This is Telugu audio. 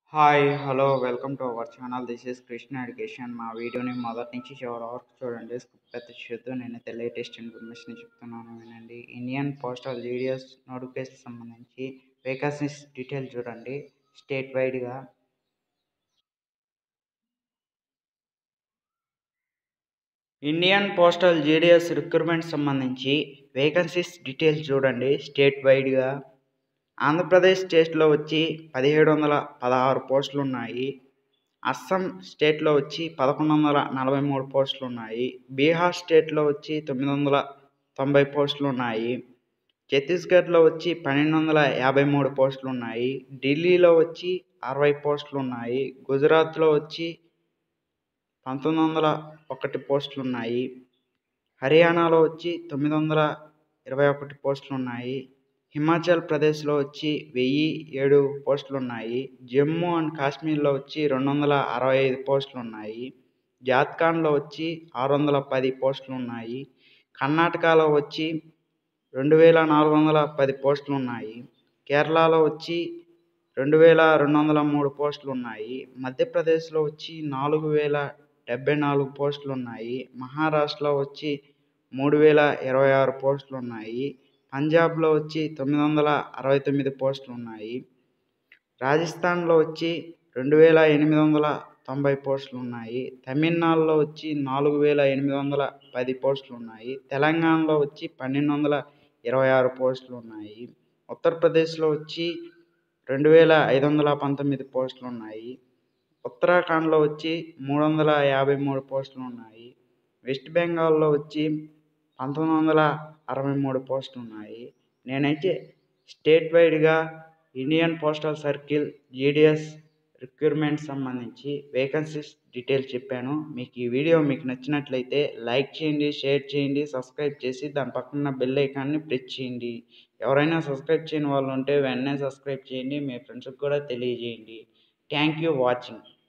hi hello welcome to our channel this is Krishna education మా వీడియోని మొదటి నుంచి చివరి వరకు చూడండి స్కిప్ అయితే చూద్దాం నేనైతే లేటెస్ట్ ఇన్ఫర్మేషన్ చెప్తున్నాను వినండి ఇండియన్ పోస్టల్ జీడిఎస్ నోటిఫికేషన్ సంబంధించి వేకెన్సీస్ డీటెయిల్ చూడండి స్టేట్ వైడ్గా ఇండియన్ పోస్టల్ జీడిఎస్ రిక్రూట్మెంట్ సంబంధించి వేకెన్సీస్ డీటెయిల్స్ చూడండి స్టేట్ వైడ్గా ఆంధ్రప్రదేశ్ స్టేట్లో వచ్చి పదిహేడు వందల పదహారు పోస్టులు ఉన్నాయి అస్సాం స్టేట్లో వచ్చి పదకొండు వందల నలభై మూడు పోస్టులు ఉన్నాయి బీహార్ స్టేట్లో వచ్చి తొమ్మిది వందల తొంభై పోస్టులు ఉన్నాయి ఛత్తీస్గఢ్లో వచ్చి పన్నెండు వందల యాభై మూడు పోస్టులు ఉన్నాయి ఢిల్లీలో వచ్చి అరవై పోస్టులు ఉన్నాయి గుజరాత్లో వచ్చి పంతొమ్మిది వందల ఒకటి పోస్టులు ఉన్నాయి హర్యానాలో వచ్చి తొమ్మిది వందల ఇరవై ఒకటి పోస్టులు ఉన్నాయి హిమాచల్ ప్రదేశ్లో వచ్చి వెయ్యి ఏడు పోస్టులు ఉన్నాయి జమ్మూ అండ్ కాశ్మీర్లో వచ్చి రెండు వందల అరవై ఐదు పోస్టులు ఉన్నాయి జార్ఖండ్లో వచ్చి ఆరు వందల పది పోస్టులు ఉన్నాయి కర్ణాటకలో వచ్చి రెండు వేల నాలుగు వందల పది పోస్టులు ఉన్నాయి కేరళలో వచ్చి రెండు వేల రెండు వందల మూడు పోస్టులు ఉన్నాయి మధ్యప్రదేశ్లో వచ్చి నాలుగు వేల డెబ్బై నాలుగు పోస్టులు ఉన్నాయి మహారాష్ట్రలో వచ్చి మూడు వేల ఇరవై ఆరు పోస్టులు ఉన్నాయి పంజాబ్లో వచ్చి తొమ్మిది వందల అరవై తొమ్మిది పోస్టులు ఉన్నాయి రాజస్థాన్లో వచ్చి రెండు వేల ఎనిమిది వందల తొంభై పోస్టులు ఉన్నాయి తమిళనాడులో వచ్చి నాలుగు వేల ఎనిమిది వందల పది పోస్టులు ఉన్నాయి తెలంగాణలో వచ్చి పన్నెండు వందల ఇరవై ఆరు పోస్టులు ఉన్నాయి ఉత్తరప్రదేశ్లో వచ్చి రెండు వేల ఐదు వందల పంతొమ్మిది పోస్టులు ఉన్నాయి ఉత్తరాఖండ్లో వచ్చి మూడు వందల యాభై మూడు పోస్టులు ఉన్నాయి వెస్ట్ బెంగాల్లో వచ్చి పంతొమ్మిది వందల అరవై మూడు పోస్టులు ఉన్నాయి నేనైతే స్టేట్ వైడ్గా Indian postal circle GDS recruitment సంబంధించి వేకెన్సీస్ డీటెయిల్స్ చెప్పాను మీకు ఈ వీడియో మీకు నచ్చినట్లయితే లైక్ చేయండి షేర్ చేయండి సబ్స్క్రైబ్ చేసి దాని పక్కన బెల్ ఐకాన్ని ప్రెస్ చేయండి ఎవరైనా సబ్స్క్రైబ్ చేయని వాళ్ళు ఉంటే వెంటనే సబ్స్క్రైబ్ చేయండి మీ ఫ్రెండ్స్కి కూడా తెలియజేయండి థ్యాంక్ యూ వాచింగ్